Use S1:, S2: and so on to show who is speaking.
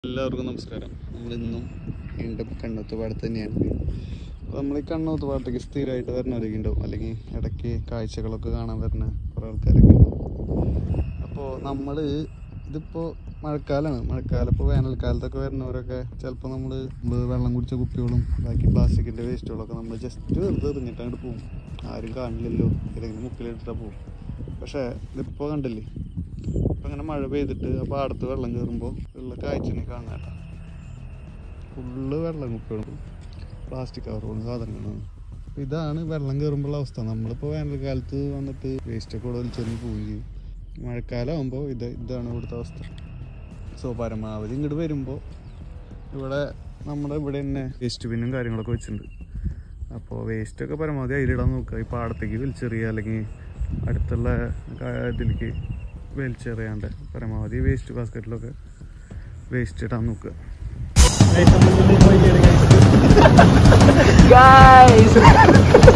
S1: എല്ലാവർക്കും നമസ്കാരം നമ്മളിന്നും വീണ്ടും കണ്ണൂത്ത് പാടത്ത് തന്നെയാണ് അപ്പോൾ നമ്മൾ ഈ കണ്ണൂത്ത് പാടത്തേക്ക് സ്ഥിരമായിട്ട് വരുന്നവരൊക്കെ ഉണ്ടാവും അല്ലെങ്കിൽ ഇടയ്ക്ക് കാഴ്ചകളൊക്കെ കാണാൻ വരുന്ന കുറേ ആൾക്കാരൊക്കെ ഉണ്ടാവും അപ്പോൾ നമ്മൾ ഇതിപ്പോൾ മഴക്കാലമാണ് മഴക്കാലം ഇപ്പോൾ വേനൽക്കാലത്തൊക്കെ വരുന്നവരൊക്കെ ചിലപ്പോൾ നമ്മൾ വെള്ളം കുടിച്ച കുപ്പികളും ബാക്കി പ്ലാസ്റ്റിക്കിൻ്റെ വേസ്റ്റുകളൊക്കെ നമ്മൾ ജസ്റ്റ് വെറുതെ എറിഞ്ഞിട്ട് അങ്ങോട്ട് പോകും ആരും കാണില്ലല്ലോ ഏതെങ്കിലും മുക്കിലിട്ടിട്ടാണ് പോകും പക്ഷേ ഇതിപ്പോൾ കണ്ടില്ലേ ഇപ്പം ഇങ്ങനെ മഴ പെയ്തിട്ട് ആ പാടത്ത് വെള്ളം കയറുമ്പോൾ ഉള്ള കാഴ്ചനെ കാണാം കേട്ടോ ഫുള്ള് വെള്ളം കുപ്പികളും പ്ലാസ്റ്റിക് കവറുകളും സാധനങ്ങളാണ് അപ്പോൾ ഇതാണ് വെള്ളം കയറുമ്പോഴുള്ള അവസ്ഥ നമ്മളിപ്പോൾ വേനൽക്കാലത്ത് വന്നിട്ട് വേസ്റ്റൊക്കെ ഇവിടെ വലിച്ചെറിഞ്ഞ് പോവുകയും ചെയ്യും മഴക്കാലം ആകുമ്പോൾ ഇത് ഇതാണ് ഇവിടുത്തെ അവസ്ഥ സോ പരമാവധി ഇങ്ങോട്ട് വരുമ്പോൾ ഇവിടെ നമ്മുടെ ഇവിടെ തന്നെ വേസ്റ്റ് ബിന്നും കാര്യങ്ങളൊക്കെ വെച്ചിട്ടുണ്ട് അപ്പോൾ വേസ്റ്റൊക്കെ പരമാവധി അതിലിടാൻ നോക്കുക ഈ പാടത്തേക്ക് വലിച്ചെറിയുക അല്ലെങ്കിൽ അടുത്തുള്ള ക- ഇതിലേക്ക് വലിച്ചെറിയാണ്ട് പരമാവധി വേസ്റ്റ് ബാസ്ക്കറ്റിലൊക്കെ വേസ്റ്റ് ഇടാൻ നോക്കുക
S2: Guys!